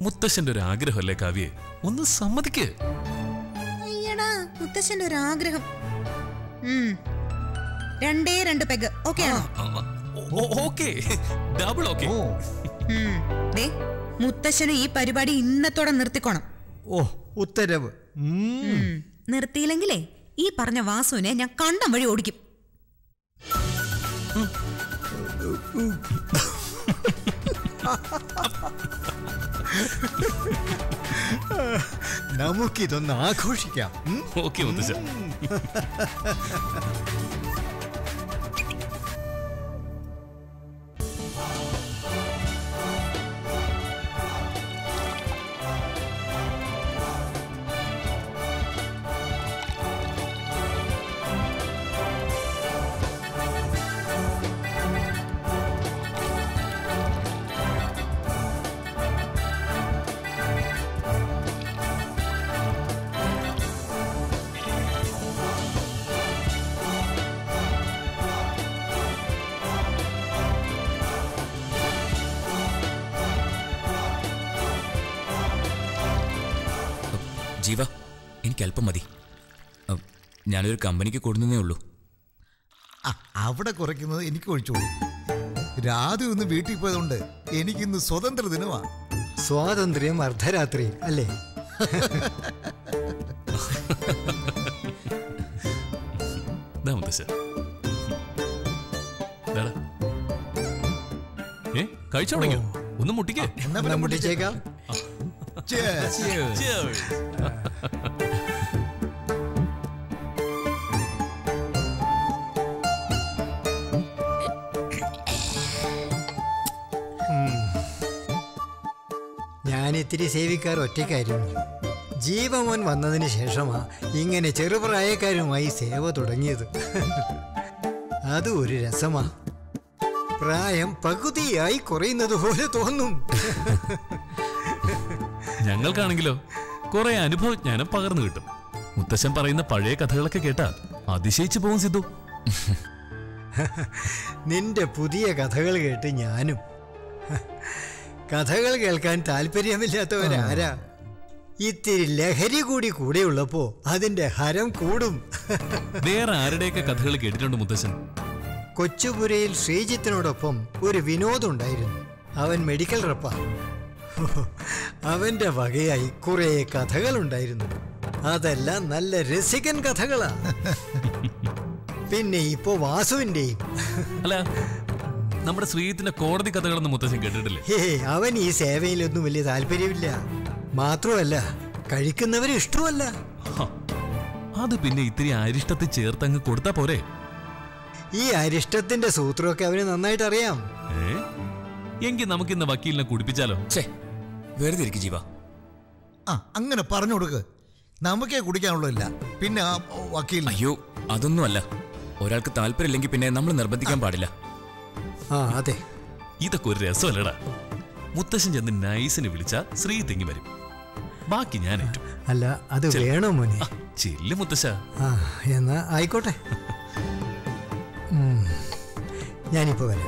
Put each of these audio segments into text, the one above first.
മുത്തശ്ശന്റെ ഒരു ആഗ്രഹമല്ലേ കാവ്യെ ഒന്ന് സമ്മതിക്ക് അയ്യടാ മുത്തശ്ശന്റെ ഒരു ആഗ്രഹം ഉം. രണ്ടേ രണ്ട് പെഗ് ഓക്കെ ആണോ ഓക്കെ ഡബിൾ ഓക്കെ ഉം. ദേ മുത്തശ്ശന് ഈ പരിപാടി ഇന്നത്തോടെ നിർത്തിക്കോണം ഓ ഉത്തരവ് ഉം. ഉം. നിർത്തിയില്ലെങ്കിലേ ഈ പറഞ്ഞ വാസുവിനെ ഞാൻ കണ്ടം വഴി ഓടിക്കും നമുക്കിതൊന്ന് ആഘോഷിക്കാം ഉം? ഓക്കെ മുത്തശ്ശ ജീവ എനിക്ക് അല്പം മതി അ, ഞാനൊരു കമ്പനിക്ക് കൊടുക്കുന്നേ ഉള്ളൂ ആ, അവിടെ കുറയ്ക്കുന്നത് എനിക്ക് ഒഴിച്ചോളൂ രാധ ഒന്ന് വീട്ടിൽ പോയതുകൊണ്ട് എനിക്കിന്ന് സ്വതന്ത്ര ദിനമാ സ്വാതന്ത്ര്യം അർദ്ധരാത്രി അല്ലേ ദാ മുത്തശ്ശ ദാടാ. ഏ കഴിച്ചു തുടങ്ങിയോ ഒന്ന് മുട്ടിക്കേ എന്നാ പിന്നെ മുട്ടിച്ചേക്കാം Cheers. Cheers. ഞാൻ ഇത്തിരി സേവിക്കാർ ഒറ്റയ്ക്കായിരുന്നു ജീവമോൻ വന്നതിന് ശേഷമാ ഇങ്ങനെ ചെറുപ്രായക്കാരുമായി സേവ തുടങ്ങിയത് അത് ഒരു രസമാ പ്രായം പകുതിയായി കുറയുന്നത് പോലെ തോന്നും ഞങ്ങൾക്കാണെങ്കിലോ കുറെ അനുഭവജ്ഞാനം പകർന്നു കിട്ടും മുത്തശ്ശൻ പറയുന്ന പഴയ കഥകളൊക്കെ കേട്ടാ അതിശയിച്ചു പോകും സിദ്ധു നിന്റെ പുതിയ കഥകൾ കേട്ട് ഞാനും കഥകൾ കേൾക്കാൻ താല്പര്യമില്ലാത്തവരാരാ ഇത്തിരി ലഹരി കൂടി കൂടെയുള്ളപ്പോ അതിന്റെ ഹരം കൂടും വേറെ ആരുടെയൊക്കെ കഥകൾ കേട്ടിട്ടുണ്ട് മുത്തശ്ശൻ കൊച്ചുപുരയിൽ ശ്രീജിത്തിനോടൊപ്പം ഒരു വിനോദുണ്ടായിരുന്നു അവൻ മെഡിക്കൽ റപ്പാ അവന്റെ വകയായി കുറെ കഥകളുണ്ടായിരുന്നു അതെല്ലാം നല്ല രസികൻ കഥകളാ പിന്നെ ഇപ്പോ വാസുവിന്റെയും അല്ല നമ്മുടെ ശ്രീജിത്തിന്റെ കോടതി കഥകളൊന്നും മുത്തശ്ശൻ കേട്ടിട്ടില്ലേ ഹേ അവൻ ഈ സേവയിലൊന്നും വലിയ താല്പര്യമില്ല മാത്രമല്ല കഴിക്കുന്നവരെ ഇഷ്ടമല്ല ഹ, അത് പിന്നെ ഇത്തിരി അരിഷ്ടത്തിൽ ചേർത്തങ്ങ് കൊടുത്താ പോരെ ഈ അരിഷ്ടത്തിന്റെ സൂത്രമൊക്കെ അവന് നന്നായിട്ട് അറിയാം ഏ എങ്കിൽ നമുക്കിന്ന് വക്കീലിനെ കുടിപ്പിച്ചാലോ ഛേ വെറുതെ ഇരിക്കും ജീവ ആ അങ്ങനെ പറഞ്ഞു കൊടുക്ക് നമുക്കേ കുടിക്കാനുള്ളതില്ല പിന്നെ ആ വക്കീൽ അയ്യോ അതൊന്നുമല്ല ഒരാൾക്ക് താല്പര്യമില്ലെങ്കിൽ പിന്നെ നമ്മൾ നിർബന്ധിക്കാൻ പാടില്ല ആ അതെ ഇതൊക്കെ ഒരു രസമല്ലടാ മുത്തശ്ശൻ ചെന്ന് നൈസിന് വിളിച്ച ശ്രീ തെങ്ങി വരും ബാക്കി ഞാൻ ഏറ്റു അല്ല അത് വേണോ മോനെ ആ, ചെല്ല് മുത്തശ്ശ ആ എന്നാ ആയിക്കോട്ടെ ഉം. ഞാനിപ്പോ വരാം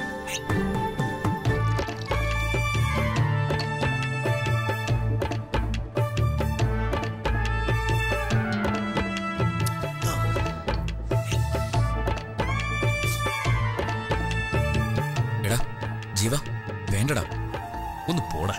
എടാ ജീവ വേണ്ടടാ ഒന്ന് പോടാ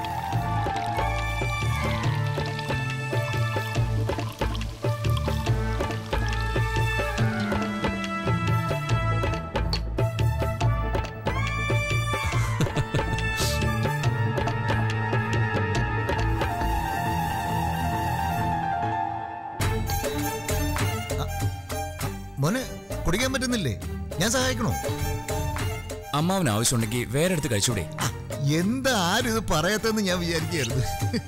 മോനെ കുടിക്കാൻ പറ്റുന്നില്ലേ ഞാൻ സഹായിക്കണോ അമ്മാവന് ആവശ്യമുണ്ടെങ്കിൽ വേറെ അടുത്ത് കഴിച്ചൂടെ എന്താ ആരും ഇത് പറയാത്തെന്ന് ഞാൻ വിചാരിക്കുകയായിരുന്നു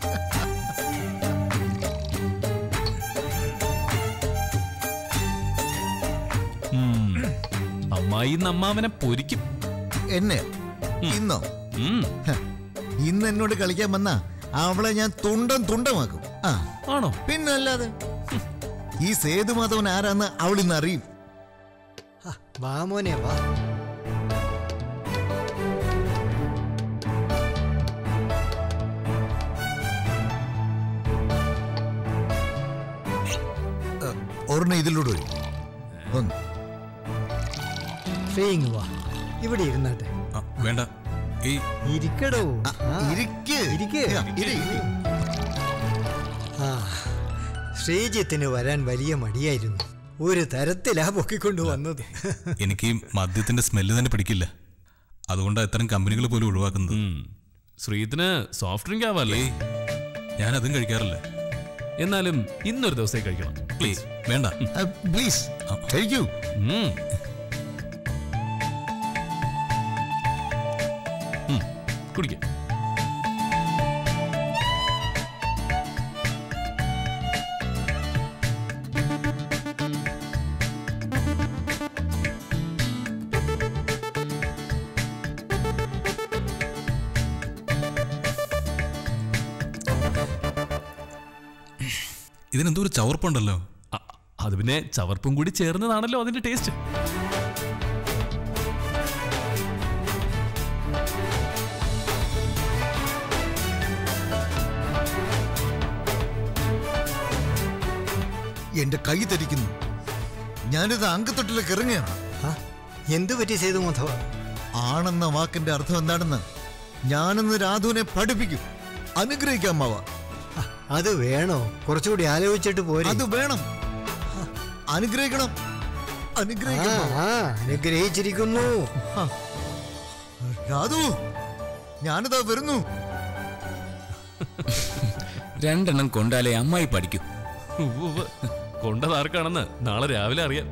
ഉം. അമ്മായി ഇന്ന് അമ്മാവനെ പൊരിക്കും എന്നെ ഇന്നോ ഉം. ഹ, ഇന്ന് എന്നോട് കളിക്കാൻ വന്ന അവളെ ഞാൻ തുണ്ടം തുണ്ടമാക്കും ആ ആണോ പിന്നല്ലാതെ ഹും. ഈ സേതുമാധവൻ ആരാന്ന് അവളിന്ന് അറിയും ആ, വാ മോനെ വാ ഒരെണ്ണം ഇതിലൂടെ ഒഴി. ഒന്ന് ശ്രീ ഇങ്ങ് വാ ഇവിടെ ഇരുന്നാട്ടെ ആ, വേണ്ട ഈ ഇരിക്കടോ ആ, ആ, ഇരിക്ക് ഇരിക്ക്. ആ, ഇരി, ഇരി. ആ ശ്രീജിത്തിന് വരാൻ വലിയ മടിയായിരുന്നു ഒരു തരത്തിലാ പൊക്കിക്കൊണ്ട് വന്നത് എനിക്ക് ഈ മദ്യത്തിന്റെ സ്മെല്ല് തന്നെ പിടിക്കില്ല അതുകൊണ്ടാണ് ഇത്തരം കമ്പനികൾ പോലും ഒഴിവാക്കുന്നത് ഉം. ശ്രീത്തിന് സോഫ്റ്റ് ഡ്രിങ്ക് ആവാല്ലേ ഞാൻ അതും കഴിക്കാറില്ല എന്നാലും ഇന്നൊരു ദിവസത്തേക്ക് കഴിക്കണം പ്ലീസ് വേണ്ട ആ, പ്ലീസ് കഴിക്കൂ ഉം. ഉം, കുടിക്ക് ഇതിനെന്തോ ഒരു ചവർപ്പുണ്ടല്ലോ അ- അത് പിന്നെ ചവർപ്പും കൂടി ചേർന്നതാണല്ലോ അതിന്റെ ടേസ്റ്റ് എന്റെ കൈ തരിക്കുന്നു ഞാനിത് അങ്കത്തൊട്ടിലേക്ക് ഇറങ്ങുകയാണ് ആ, എന്തു പറ്റി സേതു മാധവ ആണെന്ന വാക്കിന്റെ അർത്ഥം എന്താണെന്ന് ഞാനിന്ന് രാധുവിനെ പഠിപ്പിക്കും അനുഗ്രഹിക്കാം മാവ ആ, അത് വേണോ കുറച്ചുകൂടി ആലോചിച്ചിട്ട് പോരെ അത് വേണം അനുഗ്രഹിക്കണം ആ, അനുഗ്രഹിക്കണം മാവ. ആ, അനുഗ്രഹിച്ചിരിക്കുന്നു രാധു ഞാനിതാ വരുന്നു രണ്ടെണ്ണം കൊണ്ടാലേ അമ്മായി പഠിക്കൂ ഉവ്വ്. കൊണ്ടതാർക്കാണെന്ന് നാളെ രാവിലെ അറിയാം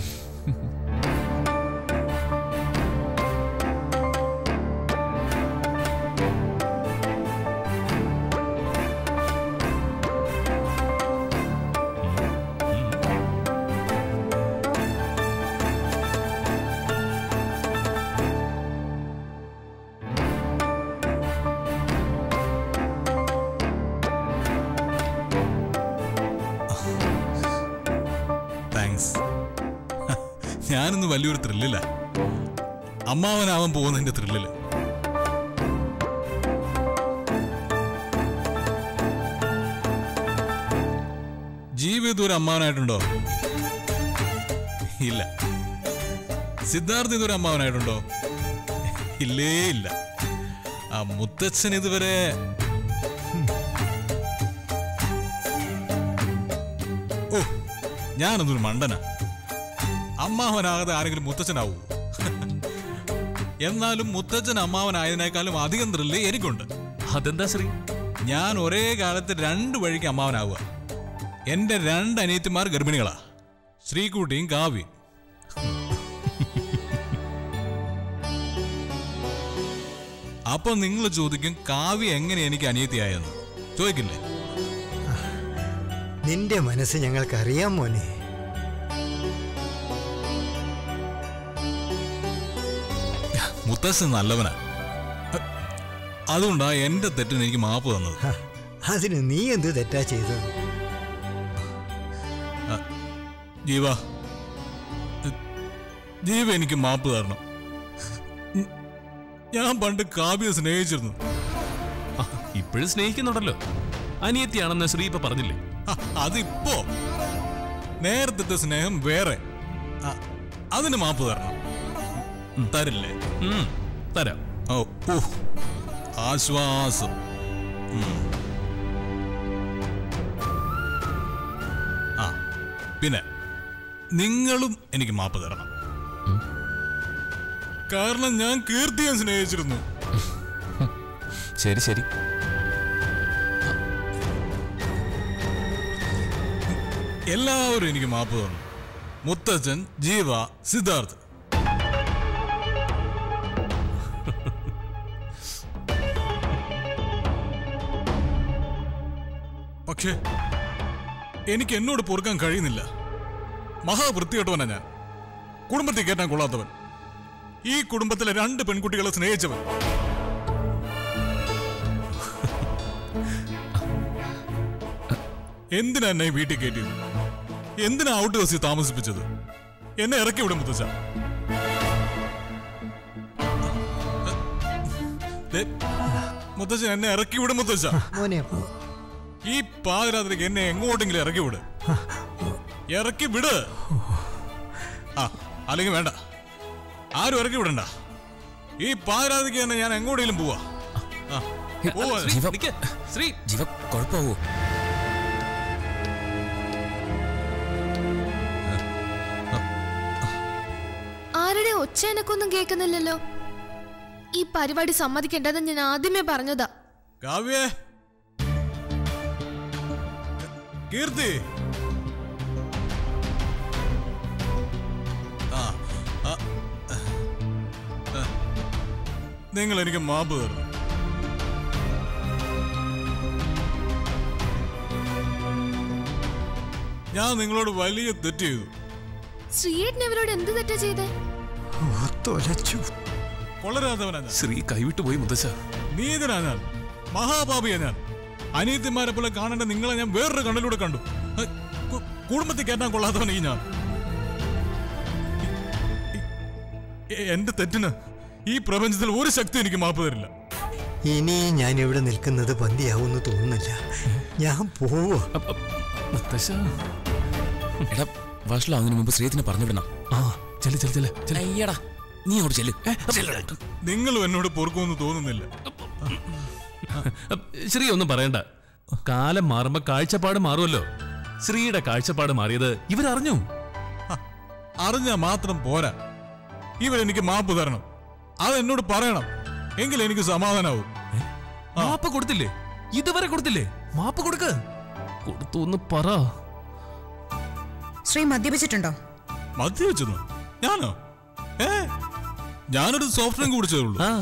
താങ്ക്സ് ഞാനിന്ന് വലിയൊരു ത്രില്ലില്ല അമ്മാവനാവാൻ പോകുന്നതിന്റെ ത്രില്ലില് ജീവിതം ഒരു അമ്മാവനായിട്ടുണ്ടോ ഇല്ല സിദ്ധാർത്ഥ് ഇതൊരു അമ്മാവനായിട്ടുണ്ടോ ഇല്ലേ ഇല്ല ആ മുത്തച്ഛൻ ഇതുവരെ ഓ ഞാനതൊരു മണ്ടനാ അമ്മാവനാകാതെ ആരെങ്കിലും മുത്തച്ഛനാവൂ എന്നാലും മുത്തച്ഛൻ അമ്മാവനായതിനേക്കാളും അധികം ത്രില്ല് എനിക്കുണ്ട് അതെന്താ ശ്രീ ഞാൻ ഒരേ കാലത്ത് രണ്ട് വഴിക്ക് അമ്മാവനാവുക എന്റെ രണ്ട് അനിയത്തിമാർ ഗർഭിണികളാ ശ്രീകുട്ടിയും കാവ്യയും അപ്പൊ നിങ്ങൾ ചോദിക്കും കാവ്യ എങ്ങനെ എനിക്ക് അനിയത്തിയായെന്ന് ചോദിക്കില്ലേ നിന്റെ മനസ്സ് ഞങ്ങൾക്കറിയാം മോനെ മുത്തശ്ശൻ നല്ലവനാ അതുകൊണ്ടാ എന്റെ തെറ്റിന് എനിക്ക് മാപ്പ് തന്നത് ഹ, അതിന് നീ എന്ത് തെറ്റാ ചെയ്തത് ജീവ ജീവ എനിക്ക് മാപ്പ് തരണം ഉം, ഞാൻ പണ്ട് കാവ്യ സ്നേഹിച്ചിരുന്നു ഇപ്പോഴും സ്നേഹിക്കുന്നുണ്ടല്ലോ അനിയത്തിയാണെന്ന് ശ്രീ ഇപ്പൊ പറഞ്ഞില്ലേ ഹ, അതിപ്പോ നേരത്തെ സ്നേഹം വേറെ ആ, അതിന് മാപ്പ് തരണം ഉം, തരില്ലേ ഉം, തരാം ഓ ഊ, ആശ്വാസം ഉം. ആ പിന്നെ നിങ്ങളും എനിക്ക് മാപ്പ് തരണം കാരണം ഞാൻ കീർത്തിയെ സ്നേഹിച്ചിരുന്നു ശരി ശരി എല്ലാവരും എനിക്ക് മാപ്പ് തന്നു മുത്തച്ഛൻ ജീവ സിദ്ധാർത്ഥ് പക്ഷേ എനിക്ക് എന്നോട് പൊറുക്കാൻ കഴിയുന്നില്ല മഹാവൃത്തികെട്ടവനാ ഞാൻ കുടുംബത്തിൽ കയറ്റാൻ കൊള്ളാത്തവൻ ഈ കുടുംബത്തിലെ രണ്ട് പെൺകുട്ടികളെ സ്നേഹിച്ചവൻ എന്തിനാ എന്നെ ഈ വീട്ടിൽ കയറ്റിയത് എന്തിനാ ഔട്ട് ഹൗസിൽ താമസിപ്പിച്ചത് എന്നെ ഇറക്കി വിടും മുത്തച്ഛ ദേ, മുത്തച്ഛൻ എന്നെ ഇറക്കി വിടും മുത്തച്ഛ മോനെ ഈ പാതിരാത്രിക്ക് എന്നെ എങ്ങോട്ടെങ്കിലും ഇറക്കി വിട് ഇറക്കി വിട് ആ അല്ലെങ്കിൽ വേണ്ട ആരും ഇറക്കി വിടണ്ട ഈ പാതിരാതിക്ക് തന്നെ ഞാൻ എങ്ങോട്ടേലും പോവാ ആ, പോവാ ശ്രീ, ജീവ- നിക്ക്. ശ്രീ ജീവ കുഴപ്പമാവോ ആരുടെ ഒച്ചേനക്കൊന്നും കേൾക്കുന്നില്ലല്ലോ ഈ പരിപാടി സമ്മതിക്കേണ്ടതെന്ന് ഞാൻ ആദ്യമേ പറഞ്ഞതാ കാവ്യേ കീർത്തി ആ ആ, ആ. നിങ്ങൾ എനിക്ക് മാപ്പ് തരണം ഞാൻ നിങ്ങളോട് വലിയ തെറ്റ് ചെയ്തു ശ്രീയേട്ടൻ ഇവരോട് എന്ത് തെറ്റാ ചെയ്തേ തൊലച്ചു കൊളരാത്തവനാ ഞാൻ ശ്രീ കൈവിട്ടു പോയി മുത്തശ്ശ നീതനാ ഞാൻ മഹാപാപിയാ ഞാൻ അനിയത്തിമാരെ പോലെ കാണേണ്ട നിങ്ങളെ ഞാൻ വേറൊരു കണ്ണിലൂടെ കണ്ടു ഹ്, കു- കുടുംബത്തിൽ കയറ്റാൻ കൊള്ളാത്തവൻ ഈ ഞാൻ എ- എന്റെ തെറ്റിന് ഈ പ്രപഞ്ചത്തിൽ ഒരു ശക്തി എനിക്ക് മാപ്പ് തരില്ല ഇനി ഞാൻ ഇവിടെ നിൽക്കുന്നത് പന്തിയാവുമെന്ന് തോന്നുന്നില്ല ഞാൻ പോവാ അപ്പ- മുത്തശ്ശ എടാ വഷളാവുന്നതിന് മുമ്പ് ശ്രീയത്തിനെ പറഞ്ഞു വിടണം ആ ചെല് ചെല് ചെല് ചെല്. അയ്യടാ നീ അങ്ങോട്ട് ചെല്ല് നിങ്ങളും എന്നോട് പൊറുക്കുമെന്ന് തോന്നുന്നില്ല അപ്പ് ശ്രീ ഒന്നും പറയണ്ട കാലം മാറുമ്പോ കാഴ്ചപ്പാട് മാറുമല്ലോ ശ്രീയുടെ കാഴ്ചപ്പാട് മാറിയത് ഇവരറിഞ്ഞു ഹ, അറിഞ്ഞാ മാത്രം പോരാ ഇവരെനിക്ക് മാപ്പ് തരണം അത് എന്നോട് പറയണം എങ്കിൽ എനിക്ക് സമാധാനാവും മാപ്പ് കൊടുത്തില്ലേ ഇതുവരെ കൊടുത്തില്ലേ മാപ്പ് കൊടുക്ക് കൊടുത്തു എന്ന് പറ ശ്രീ മദ്യപിച്ചിട്ടുണ്ടോ മദ്യവെച്ചെന്നു ഞാനോ ഏ ഞാനൊരു സോഫ്റ്റ് ഡ്രിങ്ക് കുടിച്ചതേ ഉള്ളൂ ആ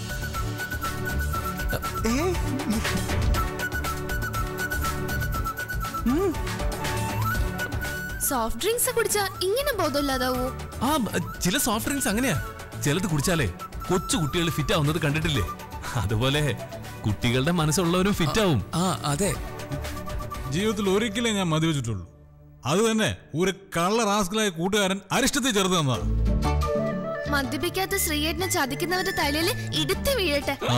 സോഫ്റ്റ് ഡ്രിങ്ക്സ് കുടിച്ചാ ഇങ്ങനെ ബോധമില്ലാതാവോ ആ ചില സോഫ്റ്റ് ഡ്രിങ്ക്സ് അങ്ങനെയാ ചിലത് കുടിച്ചാലേ കൊച്ചു കുട്ടികൾ ഫിറ്റ് ആവുന്നത് കണ്ടിട്ടില്ലേ അതുപോലെ കുട്ടികളുടെ മനസ്സുള്ളവരും ഫിറ്റ് ആവും ആ അതെ ജീവിതത്തിൽ ഒരിക്കലേ ഞാൻ മദ്യവെച്ചിട്ടുള്ളൂ അത് തന്നെ ഒരു കള്ള റാസ്കലായ കൂട്ടുകാരൻ അരിഷ്ടത്തിൽ ചേർത്ത് തന്നതാ മദ്യപിക്കാത്ത ശ്രീയേട്ടനെ ചതിക്കുന്നവരുടെ തലയിൽ ഇടുത്തി വീഴട്ടെ ആ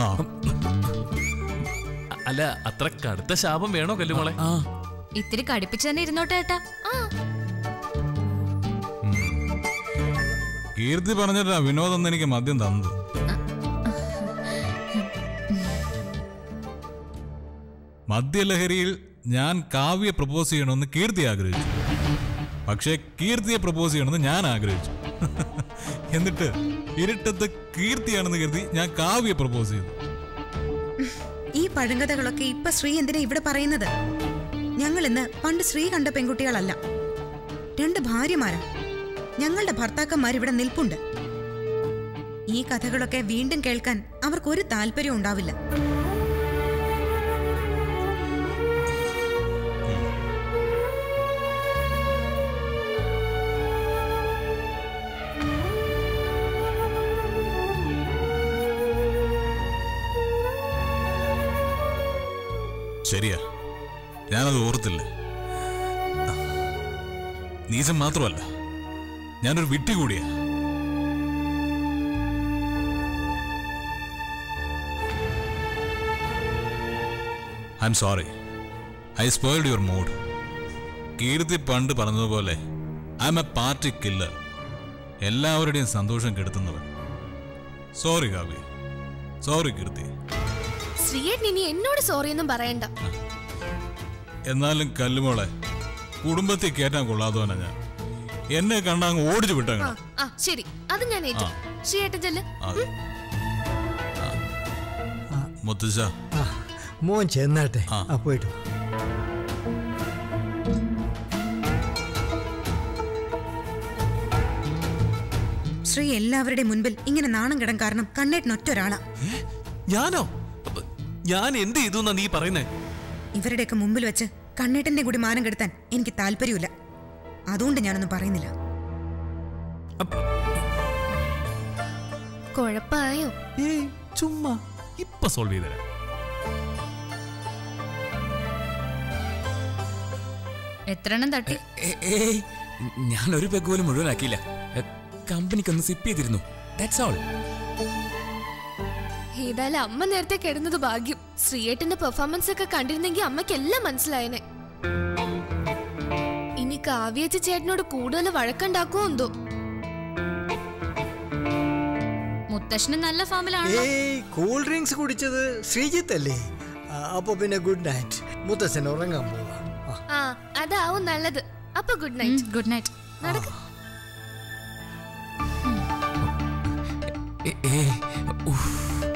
അല്ല അത്ര കടുത്ത ശാപം വേണോ കല്ലുമോളെ ആ ഇത്തിരി കടുപ്പിച്ച് തന്നെ ഇരുന്നോട്ടെ ഏട്ടാ ആ കീർത്തി പറഞ്ഞിട്ടാ വിനോദം എന്ന് എനിക്ക് മദ്യം തന്നത് മദ്യലഹരിയിൽ ഞാൻ കാവ്യെ പ്രപ്പോസ് ചെയ്യണമെന്ന് കീർത്തി ആഗ്രഹിച്ചു പക്ഷേ കീർത്തിയെ പ്രപ്പോസ് ചെയ്യണമെന്ന് ഞാൻ ആഗ്രഹിച്ചു എന്നിട്ട് ഇരുട്ടത്ത് കീർത്തിയാണെന്ന് കരുതി ഞാൻ കാവ്യെ പ്രപ്പോസ് ചെയ്തു ഈ പഴങ്കഥകളൊക്കെ ഇപ്പൊ ശ്രീ എന്തിനാ ഇവിടെ പറയുന്നത് ഞങ്ങൾ ഇന്ന് പണ്ട് ശ്രീ കണ്ട പെൺകുട്ടികളല്ല രണ്ട് ഭാര്യമാരാ ഞങ്ങളുടെ ഭർത്താക്കന്മാർ ഇവിടെ നിൽപ്പുണ്ട് ഈ കഥകളൊക്കെ വീണ്ടും കേൾക്കാൻ അവർക്കൊരു താല്പര്യം ഉണ്ടാവില്ല ശരിയാ ഞാനത് ഓർത്തില്ല നീസം മാത്രമല്ല ഞാനൊരു വിട്ടി കൂടിയാ I am sorry I spoiled your mood Keerthi പണ്ട് പറഞ്ഞതുപോലെ I am a party killer എല്ലാവരുടെയും സന്തോഷം കെടുത്തുന്നവൻ സോറി കാവ്യ സോറി കീർത്തി ശ്രീയേട്ടൻ ഇനി എന്നോട് സോറി ഒന്നും പറയണ്ട എന്നാലും കല്ലുമോളെ കുടുംബത്തിൽ കയറ്റാൻ കൊള്ളാത്തവനാ ഞാൻ എന്നെ കണ്ട അങ്ങ് ഓടിച്ചു ആ വിട്ടങ്ങനെ ആ ശരി അത് ഞാൻ ഏറ്റു ശ്രീയേട്ടൻ ചെല്ല് മുത്തശ്ശ ആ മോൻ ചെന്നാട്ടെ ആ. ആ പോയിട്ട് വാ. ശ്രീ എല്ലാവരുടെയും മുൻപിൽ ഇങ്ങനെ നാണം കിടൻ കാരണം കണ്ണേട്ടൻ ഒറ്റൊരാളാ ഞാനോ അപ്പ, ഞാൻ എന്ത് ചെയ്തു എന്നാ നീ പറയുന്നേ ഇവരുടെയൊക്കെ മുമ്പിൽ വെച്ച് കണ്ണേട്ടന്റെ കൂടി മാനം കെടുത്താൻ എനിക്ക് താല്പര്യമില്ല അതുകൊണ്ട് ഞാനൊന്നും പറയുന്നില്ല കുഴപ്പമായോ ഏയ് ചുമ്മാ ഇപ്പൊ സോൾവ് ചെയ്തരാം എത്ര എണ്ണം തട്ടി ഏ- ഏയ് ഞാൻ ഒരു പെഗ് പോലും മുഴുവനാക്കിയില്ല എ, കമ്പനിക്കൊന്ന് സിപ്പ് ചെയ്തിരുന്നു ദാറ്റ്സ് ഓൾ ഏതായാലും അമ്മ നേരത്തെ കിടന്നത് ഭാഗ്യം ശ്രീയേട്ടന്റെ പെർഫോമൻസ് ഒക്കെ കണ്ടിരുന്നെങ്കിൽ അമ്മയ്ക്ക് എല്ലാം മനസ്സിലായനെ ഇനി കാവ്യച്ച് ചേട്ടനോട് കൂടുതൽ വഴക്കുണ്ടാക്കുമോ എന്തോ മുത്തശ്ശന് നല്ല ഫാമിലാണല്ലോ ഏയ് കൂൾ ഡ്രിങ്ക്സ് കുടിച്ചത് ശ്രീജിത്ത് അല്ലേ ആ, അപ്പൊ പിന്നെ ഗുഡ് നൈറ്റ് മുത്തച്ഛൻ ഉറങ്ങാൻ പോവാ ആ, ആ അതാവും നല്ലത് അപ്പൊ ഗുഡ് നൈറ്റ് ഗുഡ് നൈറ്റ് നടക്ക് ഏ- ഏ, ഉഫ്.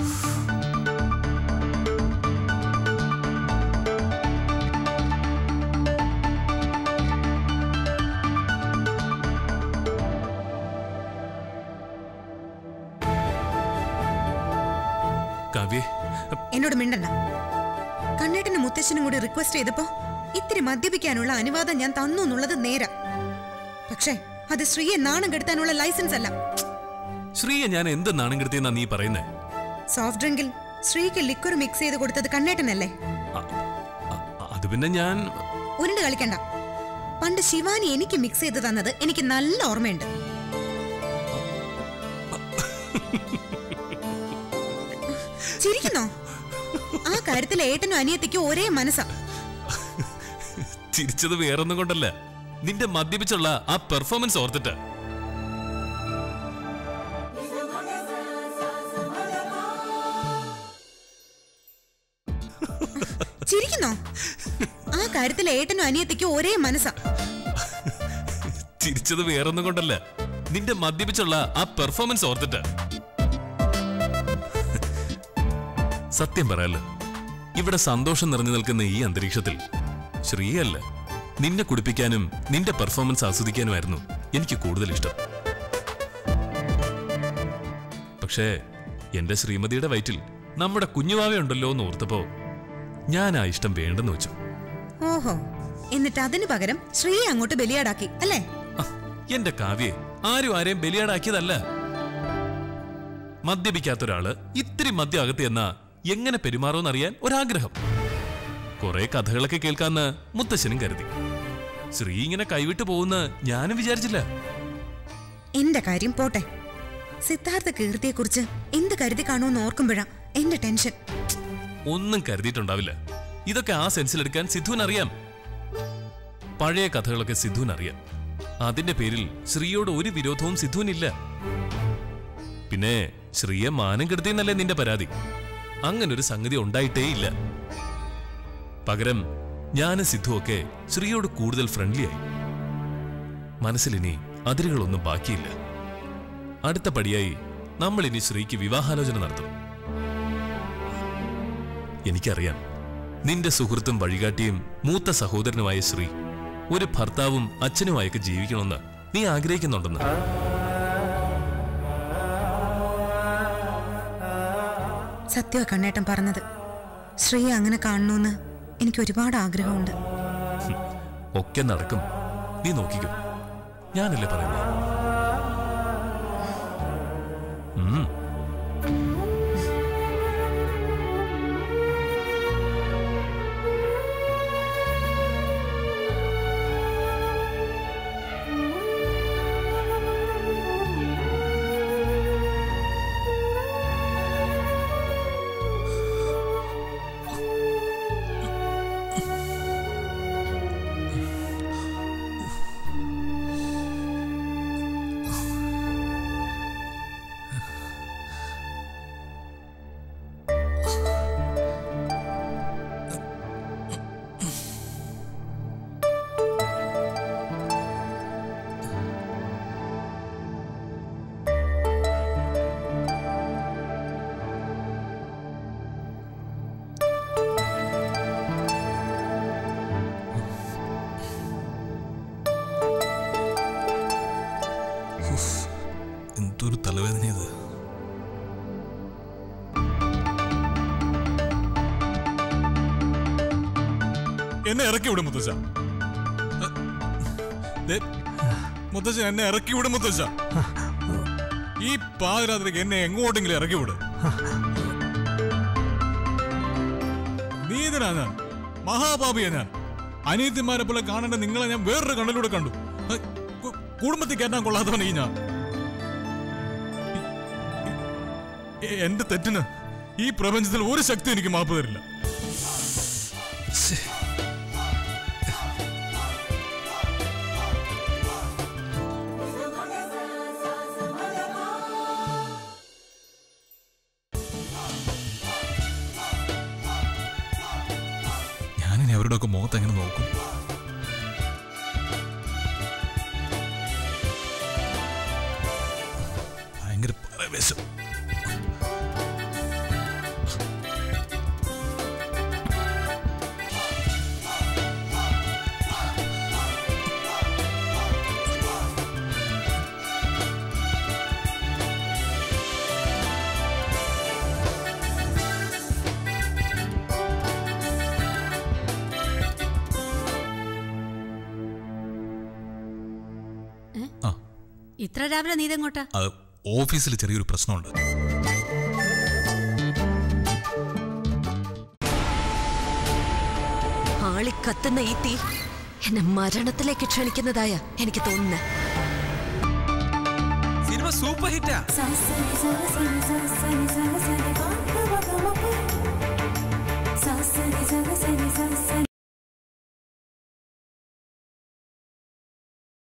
കാവ്യേ എന്നോട് മിണ്ടണ്ട കണ്ണേട്ടനും മുത്തശ്ശനും കൂടി റിക്വസ്റ്റ് ചെയ്തപ്പോ ഇത്തിരി മദ്യപിക്കാനുള്ള അനുവാദം ഞാൻ തന്നു എന്നുള്ളത് നേരാ പക്ഷേ അത് ശ്രീയെ നാണം കെടുത്താനുള്ള ലൈസൻസ് അല്ല ശ്രീയെ ഞാൻ എന്ത് നാണം കെടുത്തിയെന്നാ നീ പറയുന്നേ സോഫ്റ്റ് ഡ്രിങ്കിൽ ശ്രീക്ക് ലിക്വർ മിക്സ് ചെയ്ത് കൊടുത്തത് കണ്ണേട്ടനല്ലേ അ- അ- അത് പിന്നെ ഞാൻ ഉരുണ്ട് കളിക്കണ്ട പണ്ട് ശിവാനി എനിക്ക് മിക്സ് ചെയ്ത് തന്നത് എനിക്ക് നല്ല ഓർമ്മയുണ്ട് ചിരിക്കുന്നോ ആ കാര്യത്തിൽ ഏട്ടനും അനിയത്തിക്കും ഒരേ മനസ്സാ ചിരിച്ചത് വേറൊന്നും കൊണ്ടല്ല നിന്റെ മദ്യപിച്ചുള്ള ആ പെർഫോമൻസ് ഓർത്തിട്ട് ചിരിക്കുന്നോ ആ കാര്യത്തിൽ ഏട്ടനും അനിയത്തിക്കും ഒരേ മനസ്സാ ചിരിച്ചത് വേറൊന്നും കൊണ്ടല്ല നിന്റെ മദ്യപിച്ചുള്ള ആ പെർഫോമൻസ് ഓർത്തിട്ട് സത്യം പറയാലോ ഇവിടെ സന്തോഷം നിറഞ്ഞു നിൽക്കുന്ന ഈ അന്തരീക്ഷത്തിൽ ശ്രീയല്ല നിന്നെ കുടിപ്പിക്കാനും നിന്റെ പെർഫോമൻസ് ആസ്വദിക്കാനുമായിരുന്നു എനിക്ക് കൂടുതൽ ഇഷ്ടം പക്ഷേ എന്റെ ശ്രീമതിയുടെ വയറ്റിൽ നമ്മുടെ കുഞ്ഞുവാവയുണ്ടല്ലോ എന്ന് ഓർത്തപ്പോ ഞാൻ ആ ഇഷ്ടം വേണ്ടെന്ന് വെച്ചു ഓഹോ എന്നിട്ട് അതിനു പകരം ശ്രീയെ അങ്ങോട്ട് ബലിയാടാക്കി അല്ലേ ആ, എന്റെ കാവ്യെ ആരും ആരെയും ബലിയാടാക്കിയതല്ല മദ്യപിക്കാത്തൊരാള് ഇത്തിരി മദ്യം അകത്ത് എന്നാ എങ്ങനെ പെരുമാറുമെന്നറിയാൻ ഒരാഗ്രഹം കുറെ കഥകളൊക്കെ കേൾക്കാന്ന് മുത്തശ്ശനും കരുതി ശ്രീ ഇങ്ങനെ കൈവിട്ടു പോകുന്ന ഞാനും വിചാരിച്ചില്ല എന്റെ കാര്യം പോട്ടെ സിദ്ധാർത്ഥ കീർത്തിയെക്കുറിച്ച് എന്ത് കരുതി കാണുമെന്ന് ഓർക്കുമ്പോഴാ എന്റെ ടെൻഷൻ ഒന്നും കരുതിയിട്ടുണ്ടാവില്ല ഇതൊക്കെ ആ സെൻസിലെടുക്കാൻ സിദ്ധുവിന് അറിയാം പഴയ കഥകളൊക്കെ സിദ്ധുവിന് അറിയാം അതിന്റെ പേരിൽ ശ്രീയോട് ഒരു വിരോധവും സിദ്ധുവിനില്ല പിന്നെ ശ്രീയെ മാനം കെടുത്തിയെന്നല്ലേ നിന്റെ പരാതി അങ്ങനൊരു സംഗതി ഉണ്ടായിട്ടേ ഇല്ല പകരം ഞാനും സിദ്ധുവൊക്കെ ശ്രീയോട് കൂടുതൽ ഫ്രണ്ട്ലി ആയി മനസ്സിലിനി അതിരുകളൊന്നും ബാക്കിയില്ല അടുത്ത പടിയായി നമ്മൾ ഇനി ശ്രീക്ക് വിവാഹാലോചന നടത്തും എനിക്കറിയാം നിന്റെ സുഹൃത്തും വഴികാട്ടിയും മൂത്ത സഹോദരനുമായ ശ്രീ ഒരു ഭർത്താവും അച്ഛനുമായൊക്കെ ജീവിക്കണമെന്ന് നീ ആഗ്രഹിക്കുന്നുണ്ടെന്ന് സത്യമാ കണ്ണേട്ടൻ പറഞ്ഞത് ശ്രീയെ അങ്ങനെ കാണണമെന്ന് എനിക്ക് ഒരുപാട് ആഗ്രഹമുണ്ട് ഒക്കെ നടക്കും നീ നോക്കിക്കോ ഞാനല്ലേ പറയുന്നത് ഉം. എന്തൊരു തലവേദന ഇത് എന്നെ ഇറക്കി വിടും മുത്തശ്ശ ദേ, മുത്തശ്ശൻ എന്നെ ഇറക്കി വിടും മുത്തശ്ശ ഈ പാതിരാത്രിക്ക് എന്നെ എങ്ങോട്ടെങ്കിലും ഇറക്കി വിട് നീതനാ ഞാൻ മഹാപാപിയാ ഞാൻ അനിയത്തിമാരെ പോലെ കാണേണ്ട നിങ്ങളെ ഞാൻ വേറൊരു കണ്ണിലൂടെ കണ്ടു ഏ, കു- കുടുംബത്തിൽ കയറ്റാൻ കൊള്ളാത്തവൻ ഈ ഞാൻ എ- എന്റെ തെറ്റിന് ഈ പ്രപഞ്ചത്തിൽ ഒരു ശക്തി എനിക്ക് മാപ്പ് തരില്ല ശ്ശേ. ഇവിടെയൊക്കെ മുഖത്ത് എങ്ങനെ നോക്കും ഭയങ്കര പരവേശം ആ ഇത്ര രാവിലെ നീ ഇതെങ്ങോട്ടാ അത് ഓഫീസിൽ ചെറിയൊരു പ്രശ്നമുണ്ട് ആളിക്കത്തുന്ന ഈ തീ എന്നെ മരണത്തിലേക്ക് ക്ഷണിക്കുന്നതായ എനിക്ക് തോന്നുന്നത് സിനിമ സൂപ്പർ ഹിറ്റാ